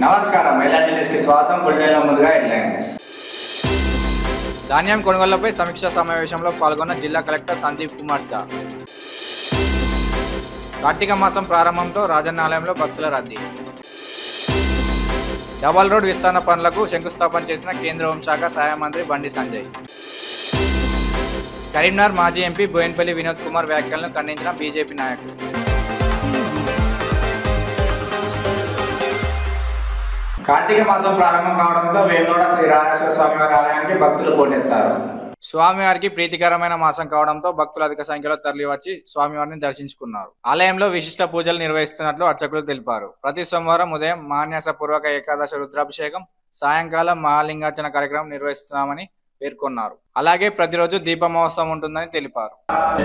నమస్కారం ఎల్ఆర్టీ న్యూస్కి స్వాగతం బులెటిన్లో ముందుగా హెడ్లైన్స్ ధాన్యం కొనుగోళ్లపై సమీక్షా సమావేశంలో పాల్గొన్న జిల్లా కలెక్టర్ సందీప్ కుమార్ ఝా కార్తీక మాసం ప్రారంభంతో రాజన్న ఆలయంలో భక్తుల రద్దీ డబల్ రోడ్ విస్తరణ పనులకు శంకుస్థాపన చేసిన కేంద్ర హోంశాఖ సహాయ మంత్రి బండి సంజయ్ కరీంనగర్ మాజీ ఎంపీ బోయిన్పల్లి వినోద్ కుమార్ వ్యాఖ్యలను ఖండించిన బీజేపీ నాయకులు కార్తీక మాసం ప్రారంభం కావడంతో వేములవాడ శ్రీ రాజేశ్వర స్వామి వారి ఆలయానికి భక్తులు పోటెత్తారు స్వామివారికి ప్రీతికరమైన మాసం కావడంతో భక్తులు అధిక సంఖ్యలో తరలివచ్చి స్వామివారిని దర్శించుకున్నారు ఆలయంలో విశిష్ట పూజలు నిర్వహిస్తున్నట్లు అర్చకులు తెలిపారు ప్రతి సోమవారం ఉదయం మాన్యాసపూర్వక ఏకాదశి రుద్రాభిషేకం సాయంకాలం మహాలింగార్చన కార్యక్రమం నిర్వహిస్తున్నామని పేర్కొన్నారు అలాగే ప్రతిరోజు దీప మహోత్సవం ఉంటుందని తెలిపారు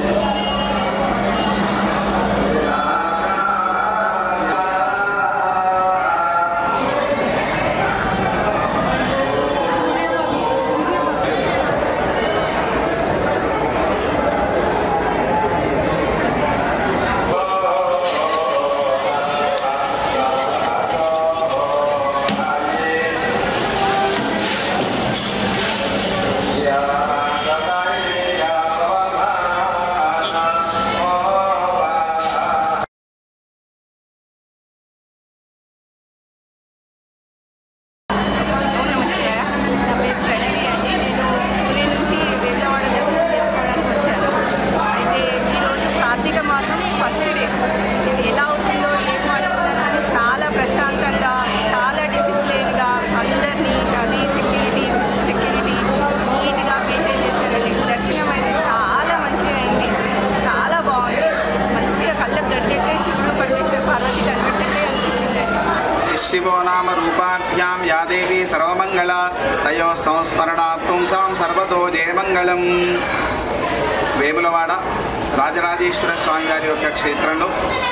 ఓం నమః శివాయ. నా పేరు ప్రణవి అండి నేను పుणे నుంచి వేములవాడ దర్శనం చేసుకోవడానికి వచ్చాను అయితే ఈరోజు కార్తీక మాసం ఫస్ట్ డే ఇది ఎలా ఉంటుందో ఏమో అనుకున్నాను కానీ చాలా ప్రశాంతంగా చాలా డిసిప్లిన్గా అందరినీ అది సెక్యూరిటీ సెక్యూరిటీ నీట్గా మెయింటైన్ చేశారండి దర్శనం అయితే చాలా మంచిగా అయింది చాలా బాగుంది మంచిగా కళ్ళకు తగ్గట్టే శివుడు పరమేశ్వర పార్వతి కనిపెట్టట్టే అనిపించిందండి శివో నామ రూపాభ్యాం యా దేవి సర్వమంగళ తయో సంస్మరణాత్ పుంసాం సర్వతో జయమంగళం వేములవాడ రాజరాజేశ్వర స్వామి వారి యొక్క క్షేత్రంలో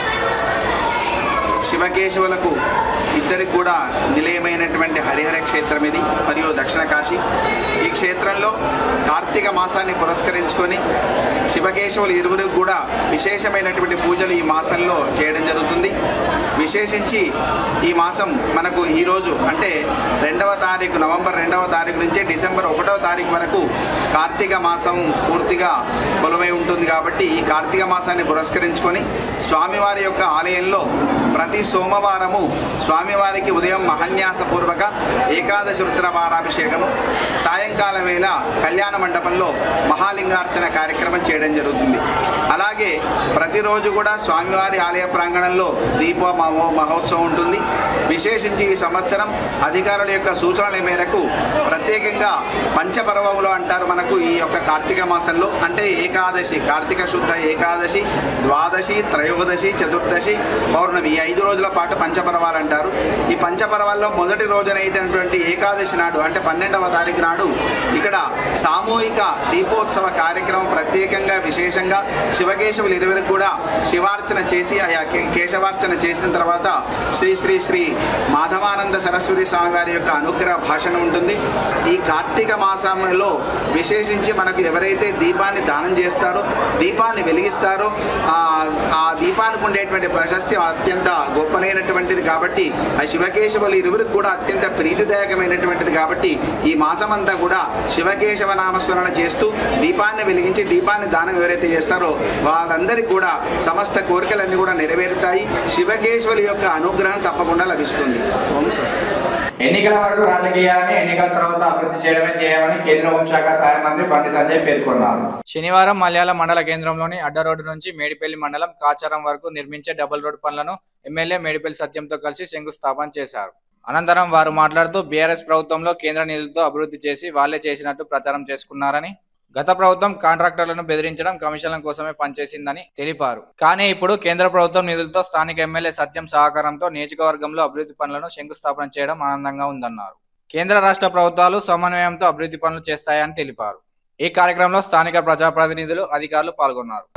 శివకేశవులకు ఇద్దరికి కూడా నిలయమైనటువంటి హరిహర క్షేత్రం ఇది మరియు దక్షిణ కాశీ ఈ క్షేత్రంలో కార్తీక మాసాన్ని పురస్కరించుకొని శివకేశవులు ఇరువురికి కూడా విశేషమైనటువంటి పూజలు ఈ మాసంలో చేయడం జరుగుతుంది విశేషించి ఈ మాసం మనకు ఈరోజు అంటే రెండవ తారీఖు నవంబర్ రెండవ తారీఖు నుంచి డిసెంబర్ ఒకటవ తారీఖు వరకు కార్తీక మాసం పూర్తిగా కొలువై ఉంటుంది కాబట్టి ఈ కార్తీక మాసాన్ని పురస్కరించుకొని స్వామివారి యొక్క ఆలయంలో ప్రతి సోమవారము స్వామివారికి ఉదయం మహన్యాసపూర్వక ఏకాదశి రుద్ర వారాభిషేకము సాయంకాలం వేళ కళ్యాణ మండపంలో మహాలింగార్చన కార్యక్రమం చేయడం జరుగుతుంది అలాగే ప్రతిరోజు కూడా స్వామివారి ఆలయ ప్రాంగణంలో దీప మహో మహోత్సవం ఉంటుంది విశేషించి ఈ సంవత్సరం అధికారుల యొక్క సూచనల మేరకు ప్రత్యేకంగా పంచపర్వములు అంటారు మనకు ఈ యొక్క కార్తీక మాసంలో అంటే ఏకాదశి కార్తీక శుద్ధ ఏకాదశి ద్వాదశి త్రయోదశి చతుర్దశి పౌర్ణమి ఈ ఐదు రోజుల పాటు పంచపర్వాలు అంటారు ఈ పంచపర్వాల్లో మొదటి రోజునైనటువంటి ఏకాదశి నాడు అంటే పన్నెండవ తారీఖు నాడు ఇక్కడ సామూహిక దీపోత్సవ కార్యక్రమం ప్రత్యేకంగా విశేషంగా శివకేశవులు ఇరువురికి కూడా శివార్చన చేసి ఆయా కే- కేశవార్చన చేసిన తర్వాత శ్రీ శ్రీ శ్రీ మాధవానంద సరస్వతి స్వామి వారి యొక్క అనుగ్రహ భాషణ ఉంటుంది ఈ కార్తీక మాసంలో విశేషించి మనకు ఎవరైతే దీపాన్ని దానం చేస్తారో దీపాన్ని వెలిగిస్తారో ఆ ఆ దీపానికి ఉండేటువంటి ప్రశస్తి అత్యంత గొప్పనైనటువంటిది కాబట్టి ఆ శివకేశవులు ఇరువురికి కూడా అత్యంత ప్రీతిదాయకమైనటువంటిది కాబట్టి ఈ మాసమంతా కూడా శివకేశవ నామస్మరణ చేస్తూ దీపాన్ని వెలిగించి దీపాన్ని దానం ఎవరైతే చేస్తారో వాళ్ళందరికీ కూడా సమస్త కోరికలన్నీ కూడా నెరవేరుతాయి శివకేశవుల యొక్క అనుగ్రహం తప్పకుండా లభిస్తుంది ఓం స్వస్తి ఎన్నికల వరకు రాజకీయాన్ని ఎన్నికల తర్వాత అభివృద్ధి చేయడమే ధ్యేయమని కేంద్ర హోంశాఖ సహాయ మంత్రి బండి సంజయ్ పేర్కొన్నారు శనివారం మలయాళ మండల కేంద్రంలోని అడ్డ రోడ్డు నుంచి మేడిపల్లి మండలం కాచారం వరకు నిర్మించే డబుల్ రోడ్ పనులను ఎమ్మెల్యే మేడిపల్లి సత్యంతో కలిసి శంకుస్థాపన చేశారు అనంతరం వారు మాట్లాడుతూ బీఆర్ఎస్ ప్రభుత్వంలో కేంద్ర నిధులతో అభివృద్ధి చేసి వాళ్లే చేసినట్టు ప్రచారం చేసుకున్నారని గత ప్రభుత్వం కాంట్రాక్టర్లను బెదిరించడం కమిషన్ల కోసమే పనిచేసిందని తెలిపారు కానీ ఇప్పుడు కేంద్ర ప్రభుత్వం నిధులతో స్థానిక ఎమ్మెల్యే సత్యం సహకారంతో నియోజకవర్గంలో అభివృద్ధి పనులను శంకుస్థాపన చేయడం ఆనందంగా ఉందన్నారు కేంద్ర రాష్ట్ర ప్రభుత్వాలు సమన్వయంతో అభివృద్ధి పనులు చేస్తాయని తెలిపారు ఈ కార్యక్రమంలో స్థానిక ప్రజాప్రతినిధులు అధికారులు పాల్గొన్నారు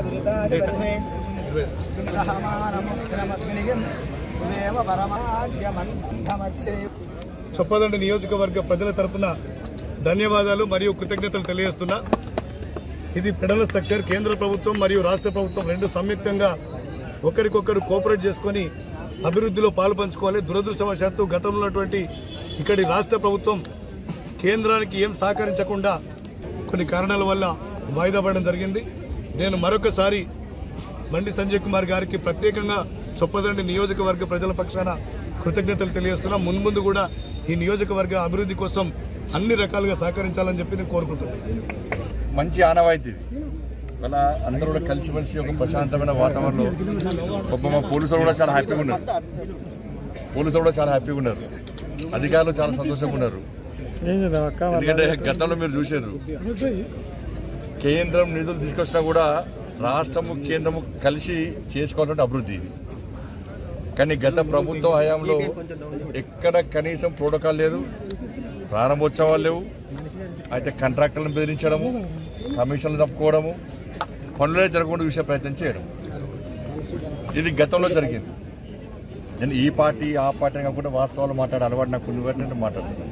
చొప్పదండి నియోజకవర్గ ప్రజల తరపున ధన్యవాదాలు మరియు కృతజ్ఞతలు తెలియజేస్తున్నా ఇది ఫెడరల్ స్ట్రక్చర్ కేంద్ర ప్రభుత్వం మరియు రాష్ట్ర ప్రభుత్వం రెండు సంయుక్తంగా ఒకరికొకరు కోఆపరేట్ చేసుకొని అభివృద్ధిలో పాలు పంచుకోవాలి దురదృష్టవశాత్తు గతంలో ఉన్నటువంటి ఇక్కడి రాష్ట్ర ప్రభుత్వం కేంద్రానికి ఏం సహకరించకుండా కొన్ని కారణాల వల్ల వాయిదా పడడం జరిగింది నేను మరొకసారి బండి సంజయ్ కుమార్ గారికి ప్రత్యేకంగా చొప్పదండి నియోజకవర్గ ప్రజల పక్షాన కృతజ్ఞతలు తెలియజేస్తున్నా మున్ముందు కూడా ఈ నియోజకవర్గ అభివృద్ధి కోసం అన్ని రకాలుగా సహకరించాలని చెప్పి నేను కోరుకుంటున్నాను మంచి ఆనవాయితీ ఇది అలా అందరూ కూడా కలిసిమెలిసి ఒక ప్రశాంతమైన వాతావరణంలో ఒక మా పోలీసులు కూడా చాలా హ్యాపీగా ఉన్నారు పోలీసులు కూడా చాలా హ్యాపీగా ఉన్నారు అధికారులు చాలా సంతోషంగా ఉన్నారు ఎందుకంటే గతంలో మీరు చూసారు కేంద్రం నిధులు తీసుకొచ్చినా కూడా రాష్ట్రము కేంద్రము కలిసి చేసుకోవాల్సిన అభివృద్ధి ఇది కానీ గత ప్రభుత్వ హయాంలో ఎక్కడ కనీసం ప్రోటోకాల్ లేదు ప్రారంభోత్సవాలు లేవు అయితే కాంట్రాక్టర్లను బెదిరించడము కమిషన్లు తప్పుకోవడము పనులే జరగకుండా చూసే ప్రయత్నం చేయడం ఇది గతంలో జరిగింది నేను ఈ పార్టీ ఆ పార్టీ అని కాకుండా వాస్తవాలు మాట్లాడే అలవాటు నాకు ఉంది కాబట్టి నేను మాట్లాడుతున్నాను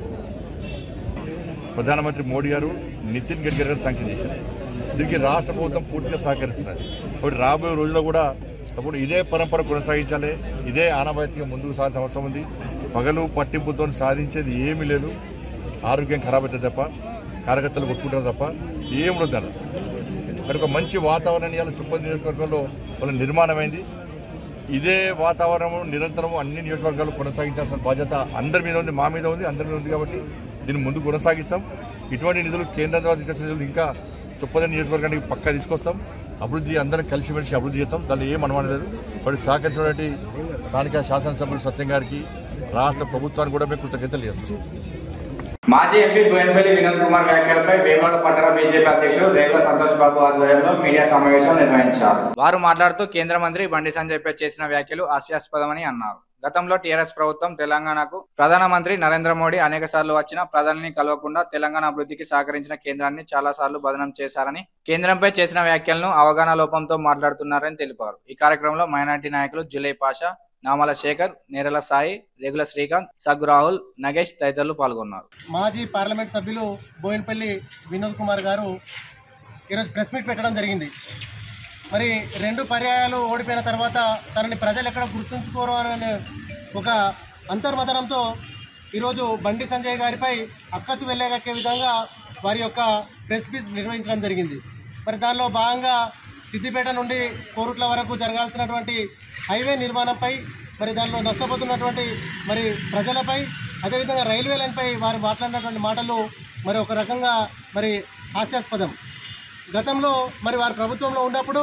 ప్రధానమంత్రి మోడీ గారు నితిన్ గడ్కరీ గారు శాంక్షన్ చేశారు దీనికి రాష్ట్ర ప్రభుత్వం పూర్తిగా సహకరిస్తున్నది కాబట్టి రాబోయే రోజుల్లో కూడా తప్పుడు ఇదే పరంపర కొనసాగించాలి ఇదే ఆనవాయితీగా ముందుకు సాగాల్సిన అవసరం ఉంది పగలు పట్టింపుతో సాధించేది ఏమీ లేదు ఆరోగ్యం ఖరాబ్ అవుతుంది తప్ప కార్యకర్తలు కొట్టుకుంటారు తప్ప ఏం ఉండదు దానిలో. మరి ఒక మంచి వాతావరణం ఇవాళ చుప్పల్ నియోజకవర్గంలో వాళ్ళ నిర్మాణమైంది ఇదే వాతావరణం నిరంతరం అన్ని నియోజకవర్గాలు కొనసాగించాల్సిన బాధ్యత అందరి మీద ఉంది మా మీద ఉంది అందరి మీద ఉంది కాబట్టి దీన్ని ముందు కొనసాగిస్తాం ఇటువంటి నిధులు కేంద్రం ద్వారా తీసుకొచ్చిన నిధులు ఇంకా చుప్పదని నియోజకవర్గానికి పక్కా తీసుకొస్తాం అభివృద్ధి అందరం కలిసిమెలిసి అభివృద్ధి చేస్తాం దానిలో ఏం అనుమానం లేదు కాబట్టి సహకరించినటువంటి స్థానిక శాసనసభ్యులు సత్యం గారికి రాష్ట్ర ప్రభుత్వానికి కూడా మేము కృతజ్ఞతలు చేస్తాం మాజీ ఎంపీ బోయినపల్లి వినోద్ కుమార్ వ్యాఖ్యలపై వేమాడ పట్టణ బీజేపీ అధ్యక్షుడు రేగుల సంతోష్ బాబు ఆధ్వర్యంలో మీడియా సమావేశం నిర్వహించారు వారు మాట్లాడుతూ కేంద్ర మంత్రి బండి సంజయ్ పై చేసిన వ్యాఖ్యలు హాస్యాస్పదమని అన్నారు గతంలో టీఆర్ఎస్ ప్రభుత్వం తెలంగాణకు ప్రధానమంత్రి నరేంద్ర మోడీ అనేక సార్లు వచ్చిన ప్రధానిని కలవకుండా తెలంగాణ అభివృద్ధికి సహకరించిన కేంద్రాన్ని చాలా సార్లు బదనం చేశారని కేంద్రంపై చేసిన వ్యాఖ్యలను అవగాహన లోపంతో మాట్లాడుతున్నారని తెలిపారు ఈ కార్యక్రమంలో మైనార్టీ నాయకులు జులై పాషా నామల శేఖర్ నేరల సాయి రేగుల శ్రీకాంత్ సగ్గు రాహుల్ నగేష్ తదితరులు పాల్గొన్నారు మాజీ పార్లమెంట్ సభ్యులు బోయినపల్లి వినోద్ కుమార్ గారు ఈరోజు ప్రెస్ మీట్ పెట్టడం జరిగింది మరి రెండు పర్యాయాలు ఓడిపోయిన తర్వాత తనని ప్రజలు ఎక్కడ గుర్తుంచుకోరు అనే ఒక అంతర్మతనంతో ఈరోజు బండి సంజయ్ గారిపై అక్కసు వెళ్ళేగక్కే విధంగా వారి యొక్క ప్రెస్ మీట్ నిర్వహించడం జరిగింది మరి దానిలో భాగంగా సిద్దిపేట నుండి కోరుట్ల వరకు జరగాల్సినటువంటి హైవే నిర్మాణంపై మరి దానిలో నష్టపోతున్నటువంటి మరి ప్రజలపై అదేవిధంగా రైల్వే లైన్పై వారు మాట్లాడినటువంటి మాటలు మరి ఒక రకంగా మరి హాస్యాస్పదం గతంలో మరి వారి ప్రభుత్వంలో ఉన్నప్పుడు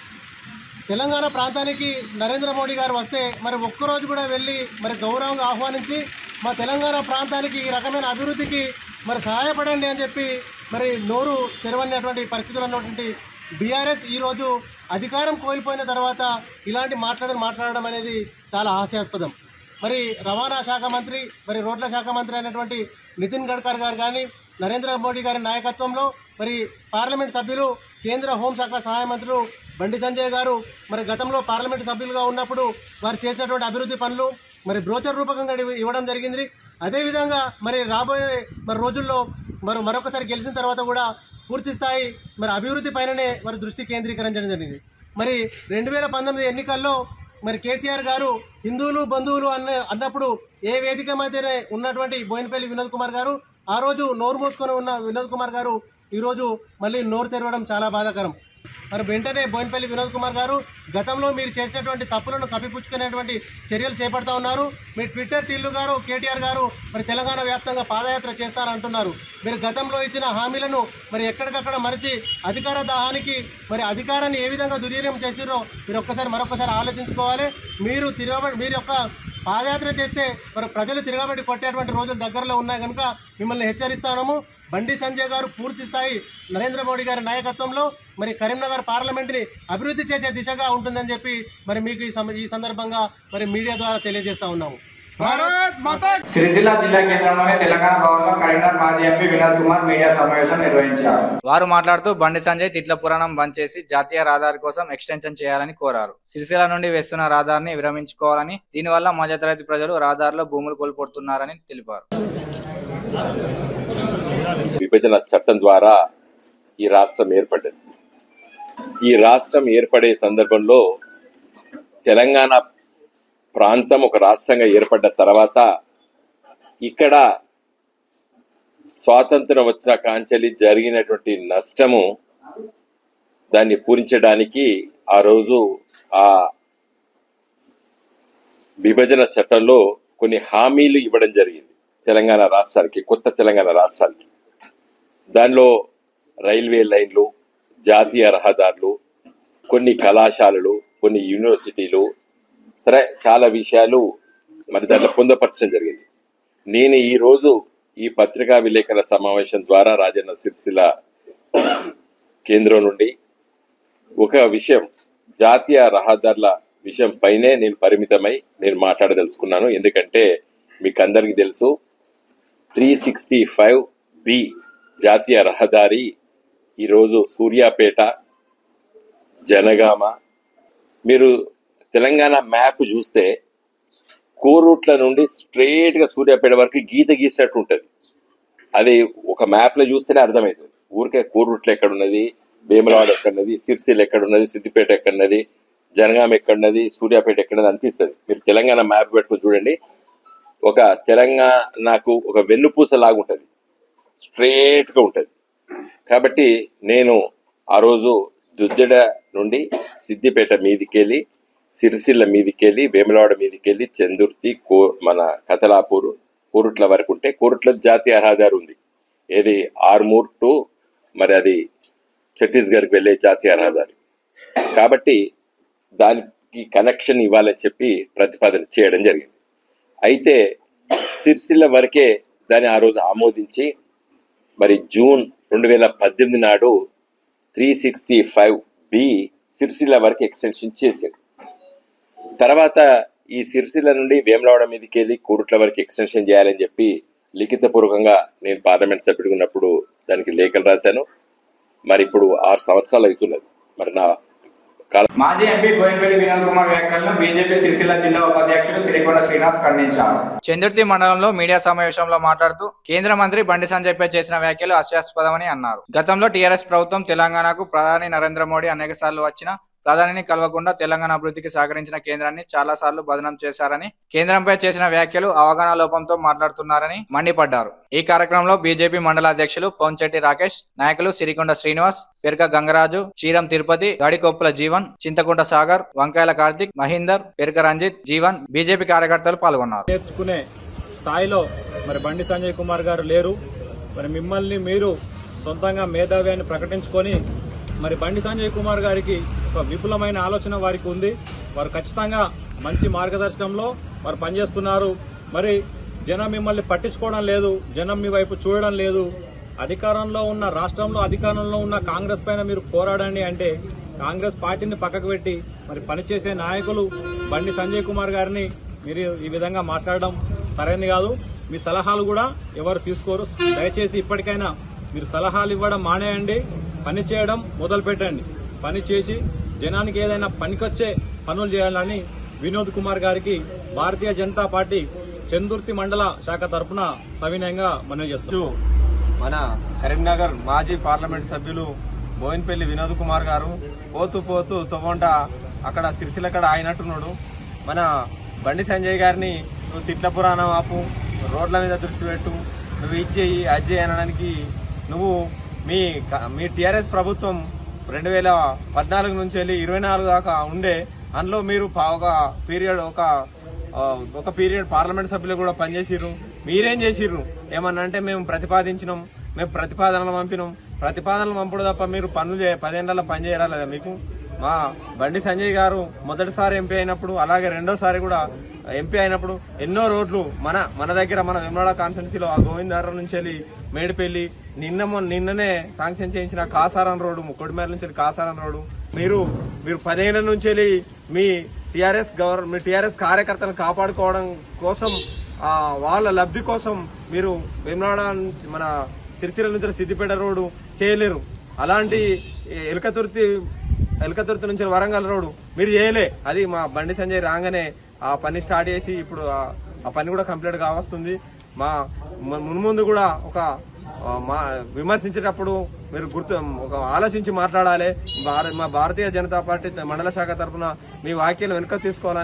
తెలంగాణ ప్రాంతానికి నరేంద్ర మోడీ గారు వస్తే మరి ఒక్కరోజు కూడా వెళ్ళి మరి గౌరవంగా ఆహ్వానించి మా తెలంగాణ ప్రాంతానికి ఈ రకమైన అభివృద్ధికి మరి సహాయపడండి అని చెప్పి మరి నోరు తెరవనటువంటి పరిస్థితులు ఉన్నటువంటి బీఆర్ఎస్ ఈరోజు అధికారం కోల్పోయిన తర్వాత ఇలాంటి మాట్లాడడం మాట్లాడడం అనేది చాలా హాస్యాస్పదం మరి రవాణా శాఖ మంత్రి మరి రోడ్ల శాఖ మంత్రి అయినటువంటి నితిన్ గడ్కర్ గారు కానీ నరేంద్ర మోడీ గారి నాయకత్వంలో మరి పార్లమెంట్ సభ్యులు కేంద్ర హోంశాఖ సహాయ మంత్రులు బండి సంజయ్ గారు మరి గతంలో పార్లమెంట్ సభ్యులుగా ఉన్నప్పుడు వారు చేసినటువంటి అభివృద్ధి పనులు మరి బ్రోచర్ రూపకంగా ఇవ్వ- ఇవ్వడం జరిగింది అదేవిధంగా మరి రాబోయే మరి రోజుల్లో మరి మరొకసారి గెలిచిన తర్వాత కూడా పూర్తి స్థాయి మరి అభివృద్ధి పైననే మరి దృష్టి కేంద్రీకరించడం జరిగింది మరి రెండు వేల పంతొమ్మిది ఎన్నికల్లో మరి కేసీఆర్ గారు హిందువులు బంధువులు అన్న అన్నప్పుడు ఏ వేదిక మధ్యనే ఉన్నటువంటి బోయినపల్లి వినోద్ కుమార్ గారు ఆ రోజు నోరు మూసుకొని ఉన్న వినోద్ కుమార్ గారు ఈరోజు మళ్ళీ నోరు తెరవడం చాలా బాధాకరం మరి వెంటనే బోయినపల్లి వినోద్ కుమార్ గారు గతంలో మీరు చేసినటువంటి తప్పులను కప్పిపుచ్చుకునేటువంటి చర్యలు చేపడతా ఉన్నారు మీ ట్విట్టర్ టిల్లు గారు కేటీఆర్ గారు మరి తెలంగాణ వ్యాప్తంగా పాదయాత్ర చేస్తారంటున్నారు మీరు గతంలో ఇచ్చిన హామీలను మరి ఎక్కడికక్కడ మరిచి అధికార దాహానికి మరి అధికారాన్ని ఏ విధంగా దుర్వినియోగం చేసిరో మీరు ఒక్కసారి మరొకసారి ఆలోచించుకోవాలి మీరు తిరగబడి మీరు యొక్క పాదయాత్ర చేస్తే మరి ప్రజలు తిరగబడి కొట్టేటువంటి రోజులు దగ్గరలో ఉన్నాయి కనుక మిమ్మల్ని హెచ్చరిస్తాము బండి సంజయ్ గారు పూర్తి స్థాయి నరేంద్ర మోడీ గారి నాయకత్వంలో మరి కరీంనగర్ పార్లమెంట్ని అభివృద్ధి చేసే దిశగా ఉంటుందని చెప్పి మరి మీకు ఈ సమ- ఈ సందర్భంగా మరి మీడియా ద్వారా తెలియజేస్తా ఉన్నాము సిరిసిల్ల జిల్లా కేంద్రంలోని తెలంగాణ భవన్లో కరీంనగర్ మాజీ ఎంపీ వినోద్ కుమార్ మీడియా సమావేశం నిర్వహించారు వారు మాట్లాడుతూ బండి సంజయ్ తిట్ల పురాణం బంద్ చేసి జాతీయ రహదారి కోసం ఎక్స్టెన్షన్ చేయాలని కోరారు సిరిసిల్ల నుండి వేస్తున్న రహదారిని విరమించుకోవాలని దీనివల్ల మధ్యతరగతి ప్రజలు రహదారిలో భూములు కోల్పోతున్నారని తెలిపారు విభజన చట్టం ద్వారా ఈ రాష్ట్రం ఏర్పడ్డది ఈ రాష్ట్రం ఏర్పడే సందర్భంలో తెలంగాణ ప్రాంతం ఒక రాష్ట్రంగా ఏర్పడ్డ తర్వాత ఇక్కడ స్వాతంత్రం వచ్చిన కాంచెలి జరిగినటువంటి నష్టము దాన్ని పూరించడానికి ఆ రోజు ఆ విభజన చట్టంలో కొన్ని హామీలు ఇవ్వడం జరిగింది తెలంగాణ రాష్ట్రానికి కొత్త తెలంగాణ రాష్ట్రానికి దానిలో రైల్వే లైన్లు జాతీయ రహదారులు కొన్ని కళాశాలలు కొన్ని యూనివర్సిటీలు సరే చాలా విషయాలు మరి దాంట్లో పొందపరచడం జరిగింది నేను ఈ రోజు ఈ పత్రికా విలేకరుల సమావేశం ద్వారా రాజన్న సిరిసిల్ల కేంద్రం నుండి ఒక విషయం జాతీయ రహదారుల విషయం పైనే నేను పరిమితమై నేను మాట్లాడదలుచుకున్నాను ఎందుకంటే మీకు అందరికీ తెలుసు త్రీ సిక్స్టీ ఫైవ్ బి జాతీయ రహదారి ఈరోజు సూర్యాపేట జనగామ మీరు తెలంగాణ మ్యాప్ చూస్తే కోరుట్ల నుండి స్ట్రైట్ గా సూర్యాపేట వరకు గీత గీసినట్టు ఉంటుంది అది ఒక మ్యాప్ లో చూస్తేనే అర్థమవుతుంది ఊరికే కోరుట్ల ఎక్కడున్నది భీమలవాడ ఎక్కడున్నది సిరిసిల్ల ఎక్కడున్నది సిద్దిపేట ఎక్కడున్నది జనగాం ఎక్కడున్నది సూర్యాపేట ఎక్కడున్నది అనిపిస్తుంది మీరు తెలంగాణ మ్యాప్ పెట్టుకొని చూడండి ఒక తెలంగాణకు ఒక వెన్నుపూస లాగుంటది స్ట్రేట్ గా ఉంటది కాబట్టి నేను ఆ రోజు దుద్దెడ నుండి సిద్దిపేట మీదికెళ్ళి సిరిసిల్ల మీదికెళ్ళి వేములవాడ మీదికెళ్ళి చందుర్తి కో మన కతలాపూర్ కోరుట్ల వరకు ఉంటే కోరుట్ల జాతీయ రహదారి ఉంది ఏది ఆర్మూర్ టు మరి అది ఛత్తీస్గఢ్కి వెళ్ళే జాతీయ రహదారి కాబట్టి దానికి కనెక్షన్ ఇవ్వాలని చెప్పి ప్రతిపాదన చేయడం జరిగింది అయితే సిరిసిల్ల వరకే దాన్ని ఆ రోజు ఆమోదించి మరి జూన్ రెండు వేల పద్దెనిమిది నాడు three sixty five B Sircilla వరకు ఎక్స్టెన్షన్ చేసిండు తర్వాత ఈ సిరిసిల్ల నుండి వేమలవాడ మీదకి వెళ్ళి కోరుట్ల వరకు ఎక్స్టెన్షన్ చేయాలని చెప్పి లిఖితపూర్వకంగా నేను పార్లమెంట్ సభ్యుడిగా ఉన్నప్పుడు దానికి లేఖలు రాశాను మరి ఇప్పుడు ఆరు సంవత్సరాలు అవుతున్నది మరి నా కాల మాజీ ఎంపీ బోయినపల్లి వినోద్ కుమార్ వ్యాఖ్యలను బీజేపీ సిరిసిల్ల జిల్లా ఉపాధ్యక్షుడు సిరికొండ శ్రీనివాస్ ఖండించారు చందుర్తి మండలంలో మీడియా సమావేశంలో మాట్లాడుతూ కేంద్ర మంత్రి బండి సంజయ్ పై చేసిన వ్యాఖ్యలు హాస్యాస్పదమని అన్నారు గతంలో టీఆర్ఎస్ ప్రభుత్వం తెలంగాణకు ప్రధాని నరేంద్ర మోడీ అనేక సార్లు వచ్చిన ప్రధానిని కలవకుండా తెలంగాణ అభివృద్ధికి సహకరించిన కేంద్రాన్ని చాలా సార్లు బదనం చేశారని కేంద్రంపై చేసిన వ్యాఖ్యలు అవగాహన లోపంతో మాట్లాడుతున్నారని మండిపడ్డారు ఈ కార్యక్రమంలో బీజేపీ మండల అధ్యక్షులు పొంచెట్టి రాకేష్ నాయకులు సిరికొండ శ్రీనివాస్ పెరక గంగరాజు చీరం తిరుపతి గాడికొప్పుల జీవన్ చింతకుంట సాగర్ వంకాయల కార్తిక్ మహీందర్ పెరక రంజిత్ జీవన్ బీజేపీ కార్యకర్తలు పాల్గొన్నారు నేర్చుకునే స్థాయిలో మరి బండి సంజయ్ కుమార్ గారు లేరు మరి మిమ్మల్ని మీరు సొంతంగా మేధావ్యాన్ని ప్రకటించుకొని మరి బండి సంజయ్ కుమార్ గారికి ఒక విపులమైన ఆలోచన వారికి ఉంది వారు ఖచ్చితంగా మంచి మార్గదర్శకంలో వారు పనిచేస్తున్నారు మరి జనం మిమ్మల్ని పట్టించుకోవడం లేదు జనం మీ వైపు చూడడం లేదు అధికారంలో ఉన్న రాష్ట్రంలో అధికారంలో ఉన్న కాంగ్రెస్ పైన మీరు పోరాడండి అంటే కాంగ్రెస్ పార్టీని పక్కకు పెట్టి మరి పనిచేసే నాయకులు బండి సంజయ్ కుమార్ గారిని మీరు ఈ విధంగా మాట్లాడడం సరైనది కాదు మీ సలహాలు కూడా ఎవరు తీసుకోరు దయచేసి ఇప్పటికైనా మీరు సలహాలు ఇవ్వడం మానేయండి పని చేయడం మొదలు పెట్టండి పని చేసి జనానికి ఏదైనా పనికొచ్చే పనులు చేయాలని వినోద్ కుమార్ గారికి భారతీయ జనతా పార్టీ చందుర్తి మండల శాఖ తరపున సవినయంగా మనవి చేస్తూ మన కరీంనగర్ మాజీ పార్లమెంట్ సభ్యులు బోయిన్పల్లి వినోద్ కుమార్ గారు పోతూ పోతూ తొవ్వంట అక్కడ సిరిసిలక్కడ ఆయనట్టున్నాడు మన బండి సంజయ్ గారిని నువ్వు తిట్ల పురాణం ఆపు రోడ్ల మీద దృష్టి పెట్టు నువ్వు ఇది చెయ్యి అది చెయ్యి అనడానికి నువ్వు మీ క- మీ టీఆర్ఎస్ ప్రభుత్వం రెండు వేల పద్నాలుగు నుంచి వెళ్ళి ఇరవై నాలుగు దాకా ఉండే అందులో మీరు పా- ఒక పీరియడ్ ఒక ఆ, ఒక పీరియడ్ పార్లమెంట్ సభ్యులు కూడా పనిచేసిర్రు మీరేం చేసిర్రు ఏమన్నా అంటే మేము ప్రతిపాదించినాం మేము ప్రతిపాదనలు పంపినాం ప్రతిపాదనలు పంపడు తప్ప మీరు పనులు చే పదేళ్లలో పని చేయరాలేదా మీకు మా బండి సంజయ్ గారు మొదటిసారి ఎంపీ అయినప్పుడు అలాగే రెండోసారి కూడా ఎంపీ అయినప్పుడు ఎన్నో రోడ్లు మన మన దగ్గర మన వెమ్లాడ కాన్స్టిట్యున్సీలో ఆ గోవిందారం నుంచి వెళ్ళి మేడిపల్లి నిన్న మొన్న- నిన్ననే శాంక్షన్ చేయించిన కాసారం రోడ్డు కొడిమేర నుంచి వెళ్ళి కాసారం రోడ్డు మీరు మీరు పదేళ్ల నుంచి వెళ్ళి మీ టిఆర్ఎస్ గవర్న మీ టిఆర్ఎస్ కార్యకర్తలను కాపాడుకోవడం కోసం ఆ, వాళ్ళ లబ్ధి కోసం మీరు వేమనాడ నుంచి మన సిరిసిల్ల నుంచి సిద్దిపేట రోడ్డు చేయలేరు అలాంటి ఎలకతుర్తి ఎలకతుర్తి నుంచి వరంగల్ రోడ్డు మీరు చేయలే అది మా బండి సంజయ్ రాగానే ఆ పని స్టార్ట్ చేసి ఇప్పుడు ఆ- ఆ పని కూడా కంప్లీట్ కావస్తుంది మా మ- మున్ముందు కూడా ఒక ఆ, మా విమర్శించేటప్పుడు మీరు గుర్తు ఒక ఆలోచించి మాట్లాడాలి భార- మా భారతీయ జనతా పార్టీ మండల శాఖ తరఫున మీ వ్యాఖ్యలు వెనుక తీసుకోవాలని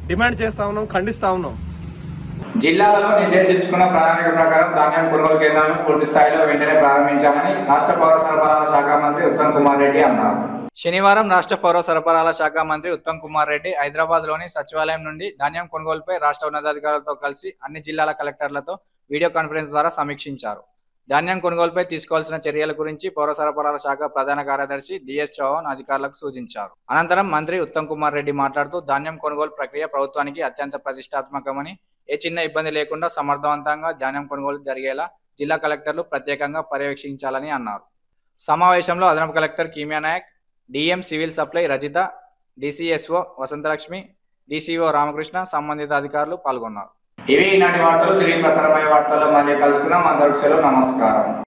డిమాండ్ చేస్తా ఉన్నాం ఖండిస్తా ఉన్నాం జిల్లాలలో నిర్దేశించుకున్న ప్రణాళిక ప్రకారం ధాన్యం కొనుగోలు కేంద్రాలను పూర్తి స్థాయిలో వెంటనే ప్రారంభించామని రాష్ట్ర పౌర సరఫరాల శాఖ మంత్రి ఉత్తమ్ కుమార్ రెడ్డి అన్నారు శనివారం రాష్ట్ర పౌర సరఫరాల శాఖ మంత్రి ఉత్తమ్ కుమార్ రెడ్డి హైదరాబాద్ లోని సచివాలయం నుండి ధాన్యం కొనుగోలుపై రాష్ట్ర ఉన్నతాధికారులతో కలిసి అన్ని జిల్లాల కలెక్టర్లతో వీడియో కాన్ఫరెన్స్ ద్వారా సమీక్షించారు ధాన్యం కొనుగోలుపై తీసుకోవాల్సిన చర్యల గురించి పౌర సరఫరాల శాఖ ప్రధాన కార్యదర్శి డిఎస్ చౌహాన్ అధికారులకు సూచించారు అనంతరం మంత్రి ఉత్తమ్ కుమార్ రెడ్డి మాట్లాడుతూ ధాన్యం కొనుగోలు ప్రక్రియ ప్రభుత్వానికి అత్యంత ప్రతిష్టాత్మకమని ఏ చిన్న ఇబ్బంది లేకుండా సమర్థవంతంగా ధాన్యం కొనుగోలు జరిగేలా జిల్లా కలెక్టర్లు ప్రత్యేకంగా పర్యవేక్షించాలని అన్నారు సమావేశంలో అదనపు collector Khimya Naik DM civil supply Rajitha DCSO Vasanthalakshmi DCO Ramakrishna సంబంధిత అధికారులు పాల్గొన్నారు ఇవి ఈనాటి వార్తలు తిరిగి ప్రసారమయ్యే వార్తల్లో మళ్ళీ కలుసుకుందాం అందరికి సెలవు నమస్కారం